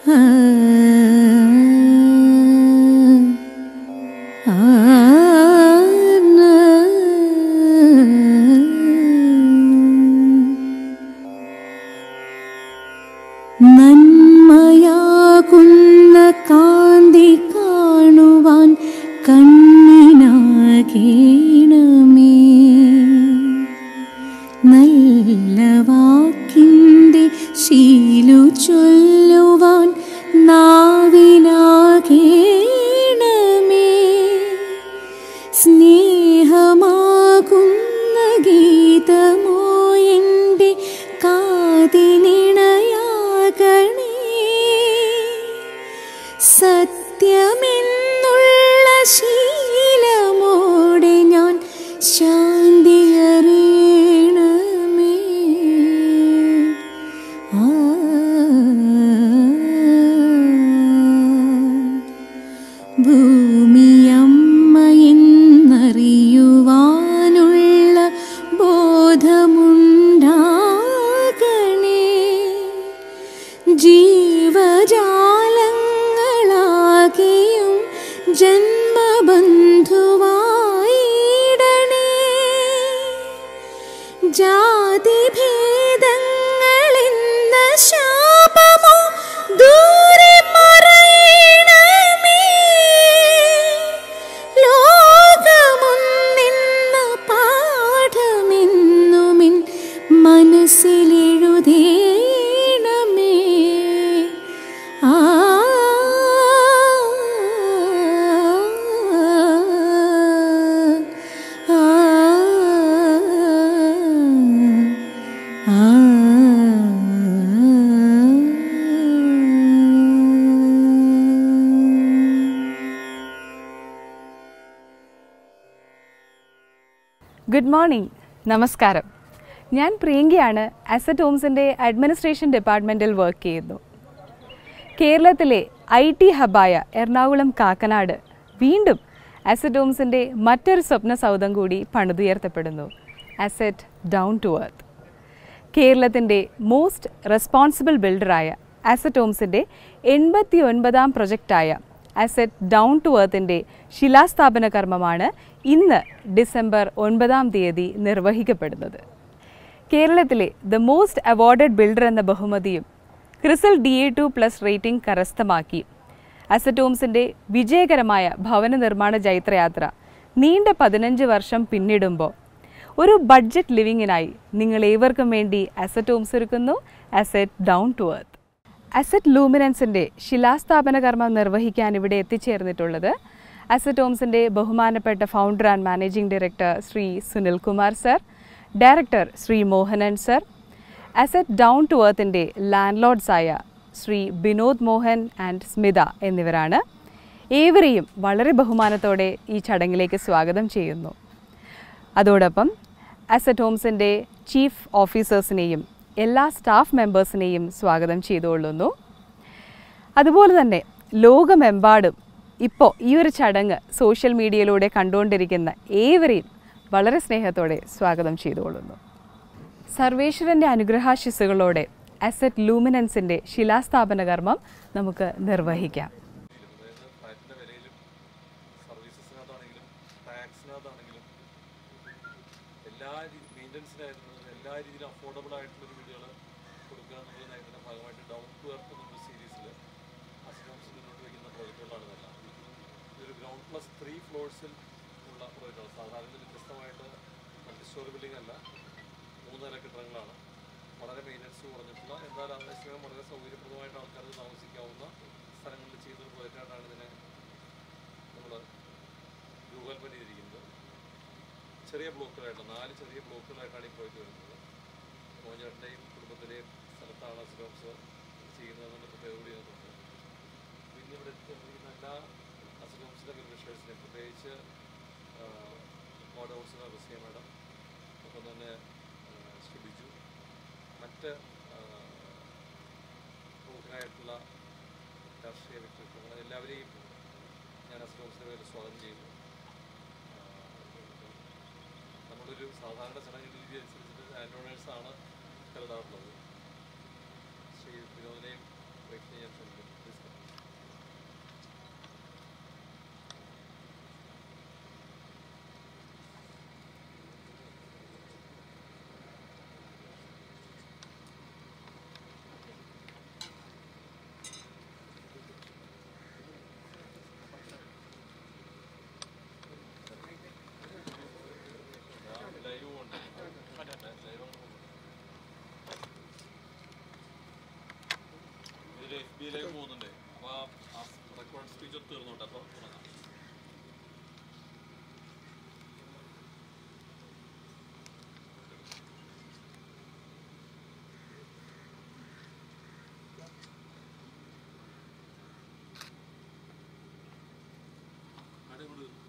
നന്മയാകുന്ന കാന്തി കാണുവാൻ കണ്ണിനാകേണമേ നല്ല വാക്കിൻ്റെ ശീലു ചൊല്ലുവാൻ നാവിനാകേണമേ സ്നേഹമാകുന്ന ഗീതമോ എൻ്റെ കാതിനിണയാകണേ സത്യമെന്നുള്ള ശീലമോടെ ഞാൻ ശാന്തി അറിയണമേ ആ ഭൂമിയമ്മയെന്നറിയുവാനുള്ള ബോധമുണ്ടാകണേ ജീവജാലങ്ങളാകെയും ജന്മബന്ധുവായിടണേ ജാതിഭേദങ്ങളെന്ന ശാപമോ ദൂരെ മറയണമേ ലോകമൊന്നെന്ന പാഠമെന്നുമിൻ മനസ്സിലെഴുതേണമേ ആ ആ ഗുഡ് മോർണിംഗ് നമസ്കാരം ഞാൻ പ്രിയങ്കയാണ് അസറ്റ് ഹോംസിൻ്റെ അഡ്മിനിസ്ട്രേഷൻ ഡിപ്പാർട്ട്മെൻറ്റിൽ വർക്ക് ചെയ്യുന്നു കേരളത്തിലെ ഐ ടി ഹബായ എറണാകുളം കാക്കനാട് വീണ്ടും അസറ്റ് ഹോംസിൻ്റെ മറ്റൊരു സ്വപ്ന സൗധം കൂടി പണിതുയർത്തപ്പെടുന്നു അസറ്റ് ഡൗൺ ടു എർത്ത് കേരളത്തിൻ്റെ മോസ്റ്റ് റെസ്പോൺസിബിൾ ബിൽഡറായ അസറ്റ് ഹോംസിൻ്റെ എൺപത്തി ഒൻപതാം പ്രൊജക്റ്റായ അസറ്റ് ഡൗൺ ടു എർത്തിൻ്റെ ശിലാസ്ഥാപന കർമ്മമാണ് ഇന്ന് ഡിസംബർ ഒൻപതാം തീയതി നിർവഹിക്കപ്പെടുന്നത് കേരളത്തിലെ ദ മോസ്റ്റ് അവാർഡഡ് ബിൽഡർ എന്ന ബഹുമതിയും CRISIL D A two plus rating കരസ്ഥമാക്കി അസറ്റ് ഹോംസിൻ്റെ വിജയകരമായ ഭവന നിർമ്മാണ ജൈത്രയാത്ര നീണ്ട പതിനഞ്ച് വർഷം പിന്നിടുമ്പോൾ ഒരു ബഡ്ജറ്റ് ലിവിങ്ങിനായി നിങ്ങൾ ഏവർക്കും വേണ്ടി അസറ്റ് ഹോംസ് ഒരുക്കുന്നു Asset down to earth Asset ലൂമിനൻസിൻ്റെ ശിലാസ്ഥാപന കർമ്മം നിർവഹിക്കാൻ ഇവിടെ എത്തിച്ചേർന്നിട്ടുള്ളത് അസറ്റ് ഹോംസിൻ്റെ ബഹുമാനപ്പെട്ട founder and managing director Shri Sunil Kumar sir director Shri Mohanan sir Asset down to എർത്തിൻ്റെ ലാൻഡ് ലോഡ്സായ ശ്രീ ബിനോദ് മോഹൻ ആൻഡ് സ്മിത എന്നിവരാണ് ഏവരെയും വളരെ ബഹുമാനത്തോടെ ഈ ചടങ്ങിലേക്ക് സ്വാഗതം ചെയ്യുന്നു അതോടൊപ്പം അസറ്റ് ഹോംസിൻ്റെ ചീഫ് ഓഫീസേഴ്സിനെയും എല്ലാ സ്റ്റാഫ് മെമ്പേഴ്സിനെയും സ്വാഗതം ചെയ്തുകൊള്ളുന്നു അതുപോലെ തന്നെ ലോകമെമ്പാടും ഇപ്പോൾ ഈ ഒരു ചടങ്ങ് സോഷ്യൽ മീഡിയയിലൂടെ കണ്ടുകൊണ്ടിരിക്കുന്ന ഏവരെയും വളരെ സ്നേഹത്തോടെ സ്വാഗതം ചെയ്തുകൊള്ളുന്നു സർവേശ്വരൻ്റെ അനുഗ്രഹാശിസ്സുകളോടെ അസറ്റ് ലൂമിനൻസിൻ്റെ ശിലാസ്ഥാപന കർമ്മം നമുക്ക് നിർവഹിക്കാം അതായത് ഫ്ലാറ്റിൻ്റെ വിലയിലും സർവീസസിനകത്താണെങ്കിലും ടാക്സിനകത്താണെങ്കിലും എല്ലാ മെയിൻ്റനൻസിനായിരുന്നു എല്ലാ രീതിയിലും അഫോർഡബിൾ ആയിട്ടുള്ള വീടുകൾ കൊടുക്കുക എന്നുള്ള നയത്തിൻ്റെ ഭാഗമായിട്ട് ഡൗൺ ടു എർത്ത് എന്നുള്ള സീരീസിൽ അസിസ്റ്റൻസ് മുന്നോട്ട് വയ്ക്കുന്ന പ്രോജക്റ്റുകളാണ് ഇതെല്ലാം ഇതൊരു ഗ്രൗണ്ട് പ്ലസ് ത്രീ ഫ്ലോർസിൽ ഉള്ള പ്രോജക്റ്റാണ് സാധാരണ വ്യത്യസ്തമായിട്ട് മൾട്ടി സ്റ്റോറി ബിൽഡിംഗ് അല്ല മൂന്ന് നില കെട്ടിടങ്ങളാണ് വളരെ മെയിൻ്റനൻസ് കുറഞ്ഞിട്ടുള്ള എന്നാൽ അതേസമയം വളരെ സൗകര്യപ്രദമായിട്ട് ആൾക്കാർക്ക് താമസിക്കാവുന്ന സ്ഥലങ്ങളിൽ ചെയ്യുന്നൊരു പ്രോജക്റ്റായിട്ടാണ് ഇതിനെ നമ്മൾ രൂപകൽപ്പന ചെയ്തിരിക്കുന്നത് ചെറിയ ബ്ലോക്കുകളായിട്ട് നാല് ചെറിയ ബ്ലോക്കുകളായിട്ടാണ് ഈ പ്രോജക്റ്റ് വരുന്നത് മോഹൻചേട്ടൻ്റെയും കുടുംബത്തിൻ്റെയും സ്ഥലത്താണ് അസിഡോംസ് ചെയ്യുന്നതെന്നുള്ള പ്രത്യേകത കൂടി ഇതിനകത്തുണ്ട് പിന്നെ ഇവിടെ എത്തിയിരിക്കുന്ന എല്ലാ അസിഡോംസിൻ്റെ ബെനിഫിഷ്യറീസിനെയും പ്രത്യേകിച്ച് മോഡ് ഹൗസിലെ റസിയ മാഡം ഒപ്പം തന്നെ ആ, ശ്രീ ബിജു മറ്റ് ആ, പ്രമുഖരായിട്ടുള്ള രാഷ്ട്രീയ വ്യക്തിത്വങ്ങൾ എല്ലാവരെയും ഞാൻ അസിഡോംസിൻ്റെ പേരിൽ സ്വാഗതം ചെയ്യുന്നു ആ, നമ്മളൊരു സാധാരണ ചടങ്ങ് രീതി അനുസരിച്ചിട്ട് ലാൻഡ് ആണ് കരുതാറുള്ളത് ശ്രീ വിനോദിനെയും വൈഫിനെയും ഞാൻ ക്ഷണിക്കുന്നു വീഡിയോയിലേക്ക് പോകുന്നുണ്ട് അപ്പോൾ ആ റെക്കോർഡ് സ്പീച്ച് തീർന്നോട്ടെ അപ്പോൾ തുടങ്ങാം അടിപൊളി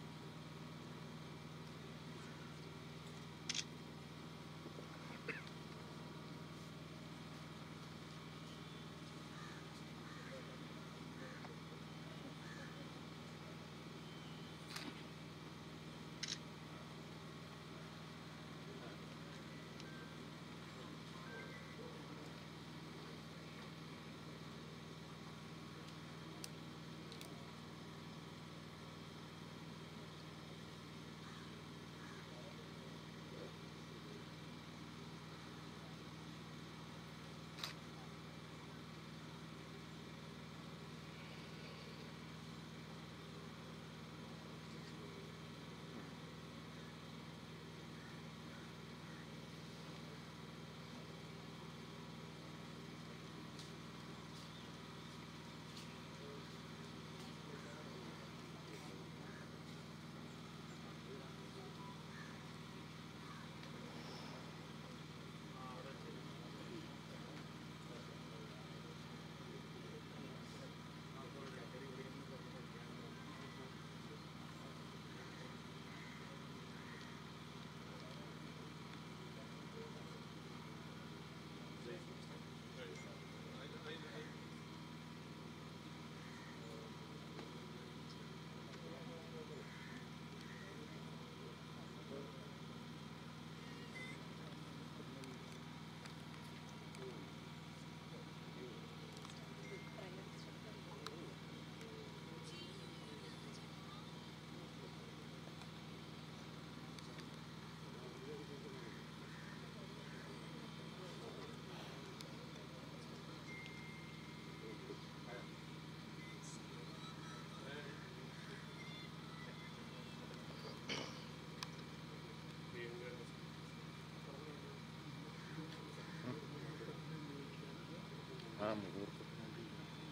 ആ മുഹൂർത്തത്തിന് വേണ്ടി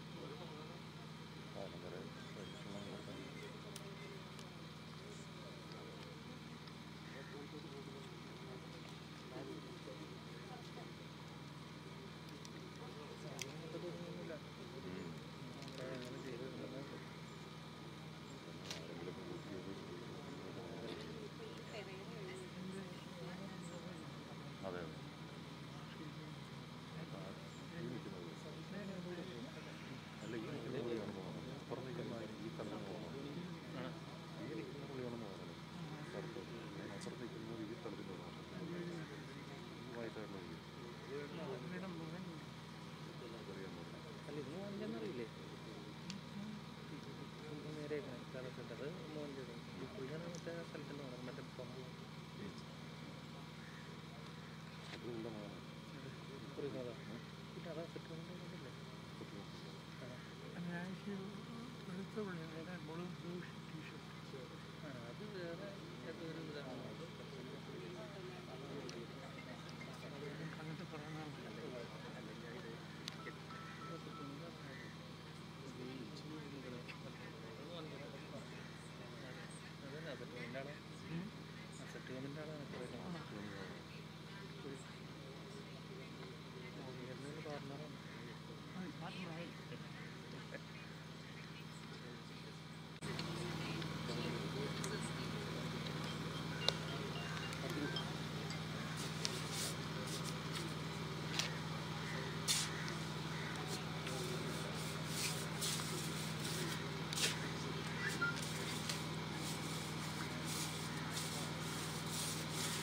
കാലം വരെ പരിശ്രമങ്ങളൊക്കെ ആരെങ്കിലുമൊക്കെ ബുദ്ധിയൊക്കെ അതെ അതെ ഈ നിൽക്കുന്നത് അല്ല ഈ നിൽക്കുന്ന പുള്ളിയാണെന്ന് തോന്നുന്നു അപ്പുറം നിൽക്കുന്ന ഈ കളിയാണെന്ന് തോന്നുന്നു ഈ നിൽക്കുന്ന പുള്ളിയാണെന്ന് തോന്നുന്നു കറുത്ത് അപ്പുറം നിൽക്കുന്നത് ഈ കളിക്കുന്ന വയസ്സായിട്ടുള്ള അറിയാൻ തോന്നുന്നു അല്ല ഇത് മോൻ്റെ അറിയില്ലേ നേരെ സ്ഥലത്തുണ്ട് അത് മോൻ്റെ ഈ പുള്ളിയാണ് മറ്റേ സ്ഥലത്തുണ്ട് പോകണം മറ്റേ പമ്പ് അത് ഉള്ള മകനാണ് കുറിക്കാതെ പിന്നെ അതാ സെറ്റിൽമെൻറ്റ് ആ അത് വേറെ ഏതൊരു ഇതാണ് അതന്നെ സെറ്റിൽമെൻ്റ് ആണ് സെറ്റിൽമെൻ്റ് ആണ് പറഞ്ഞാണ് ആ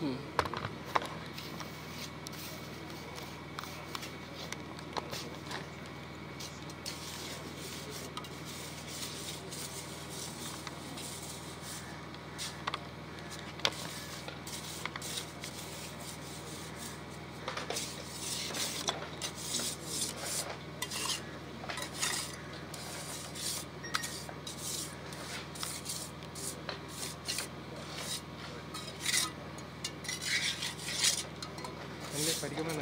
എന്റെ പഠിക്കുമ്പോൾ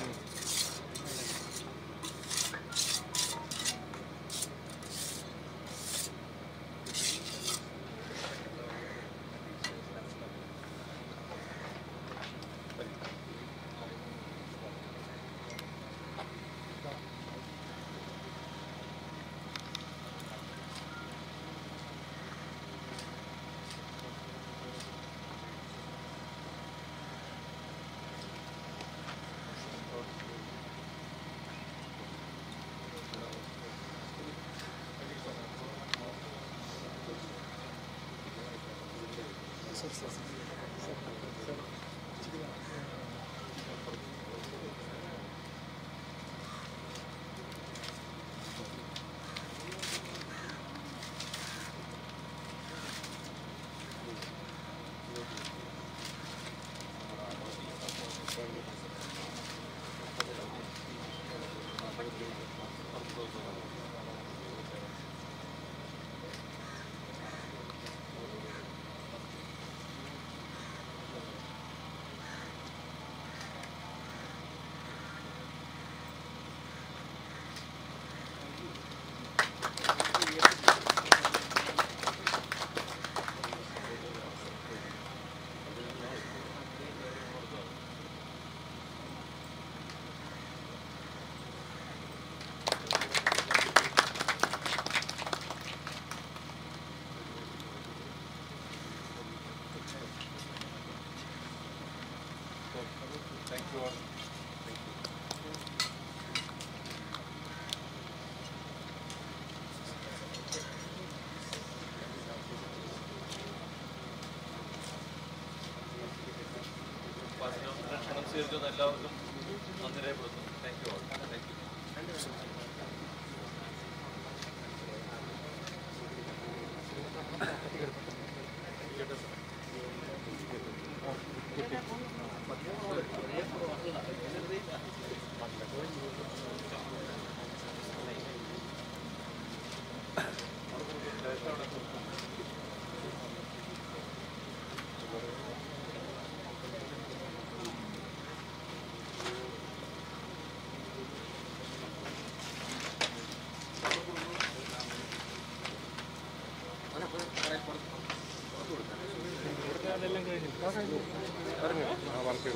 താങ്ക് യു ഓൾ ക്ഷണം സ്വീകരിക്കുന്ന എല്ലാവർക്കും നന്ദി രേഖപ്പെടുത്തുന്നു thank you all thank you അതെല്ലാം കഴിഞ്ഞു ആ വർക്ക്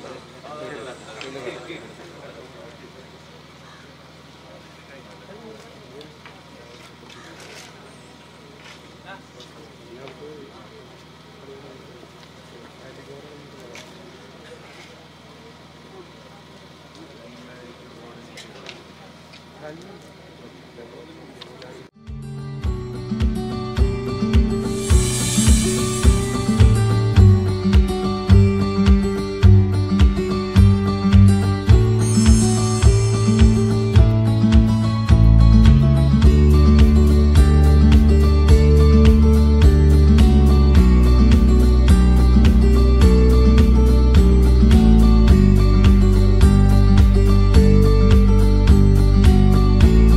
ും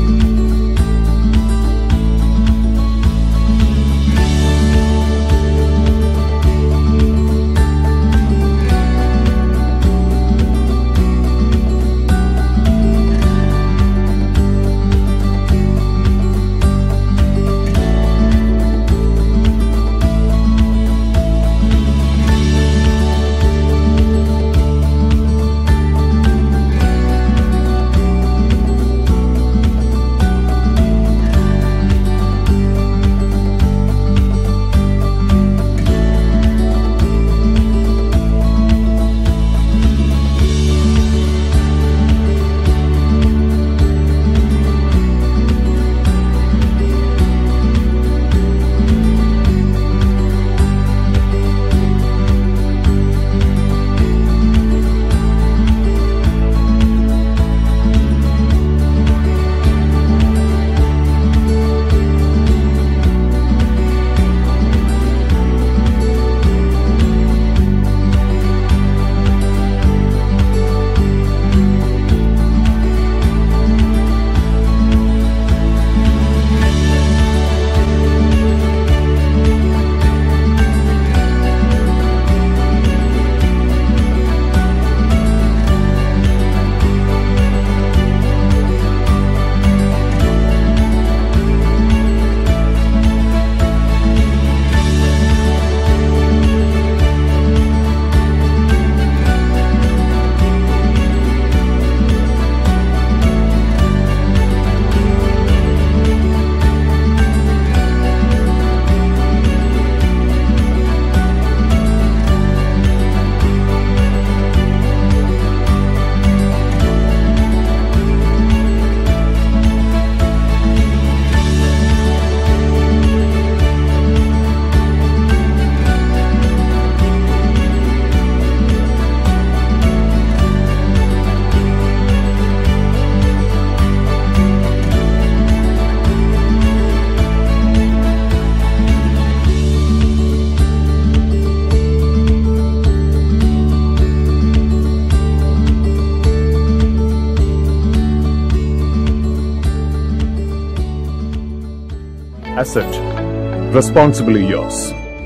Asset. Responsibly yours.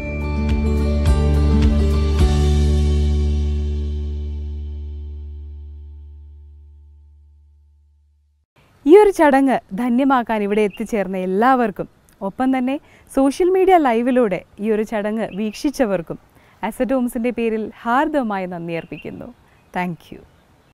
ഈ ഒരു ചടങ്ങ് ധന്യമാക്കാൻ ഇവിടെ എത്തിച്ചേർന്ന എല്ലാവർക്കും ഒപ്പം തന്നെ സോഷ്യൽ മീഡിയ ലൈവിലൂടെ ഈ ഒരു ചടങ്ങ് വീക്ഷിച്ചവർക്കും അസറ്റ് ഹോംസിൻ്റെ പേരിൽ ഹാർദവമായി നന്ദി അർപ്പിക്കുന്നു താങ്ക് യു